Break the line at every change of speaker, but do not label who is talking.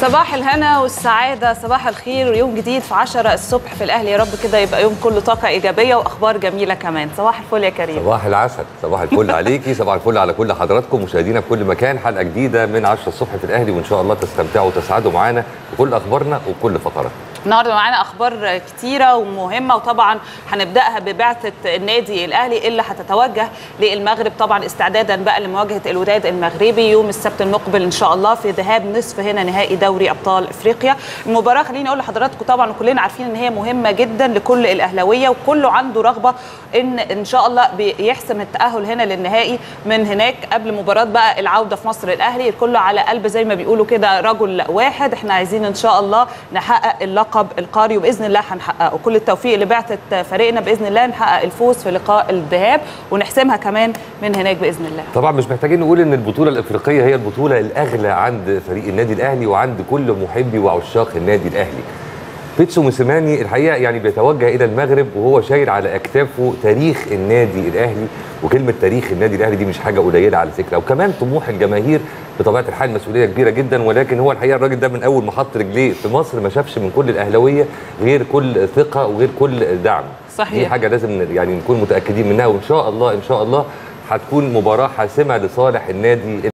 صباح الهنا والسعادة صباح الخير ويوم جديد في 10 الصبح في الأهلي يا رب كده يبقى يوم كله طاقة إيجابية وأخبار جميلة كمان صباح الفل يا كريم
صباح العسل صباح الفل عليكي صباح الفل على كل حضراتكم مشاهدينا في كل مكان حلقه جديده من 10 الصبح في الاهلي وان شاء الله تستمتعوا وتسعدوا معانا بكل اخبارنا وكل فقراتنا
النهارده معانا اخبار كتيره ومهمه وطبعا هنبداها ببعثه النادي الاهلي اللي هتتوجه للمغرب طبعا استعدادا بقى لمواجهه الوداد المغربي يوم السبت المقبل ان شاء الله في ذهاب نصف هنا نهائي دوري ابطال افريقيا المباراه خليني اقول لحضراتكم طبعا وكلنا عارفين ان هي مهمه جدا لكل الاهلاويه وكله عنده رغبه ان ان شاء الله بيحسم التاهل هنا للنهائي من هناك قبل مباراه بقى العوده في مصر الاهلي الكل على قلب زي ما بيقولوا كده رجل واحد احنا عايزين ان شاء الله نحقق اللقب القاري وباذن الله هنحققه كل التوفيق لبعثه فريقنا باذن الله نحقق الفوز في لقاء الذهاب ونحسمها كمان من هناك باذن الله
طبعا مش محتاجين نقول ان البطوله الافريقيه هي البطوله الاغلى عند فريق النادي الاهلي وعند كل محبي وعشاق النادي الاهلي بيتسو موسيماني الحقيقه يعني بيتوجه الى المغرب وهو شايل على اكتافه تاريخ النادي الاهلي وكلمه تاريخ النادي الاهلي دي مش حاجه قليله على فكره وكمان طموح الجماهير بطبيعه الحال مسؤوليه كبيره جدا ولكن هو الحقيقه الراجل ده من اول ما حط رجليه في مصر ما شافش من كل الاهلاويه غير كل ثقه وغير كل دعم
صحيح.
دي حاجه لازم يعني نكون متاكدين منها وان شاء الله ان شاء الله هتكون مباراه حاسمه لصالح النادي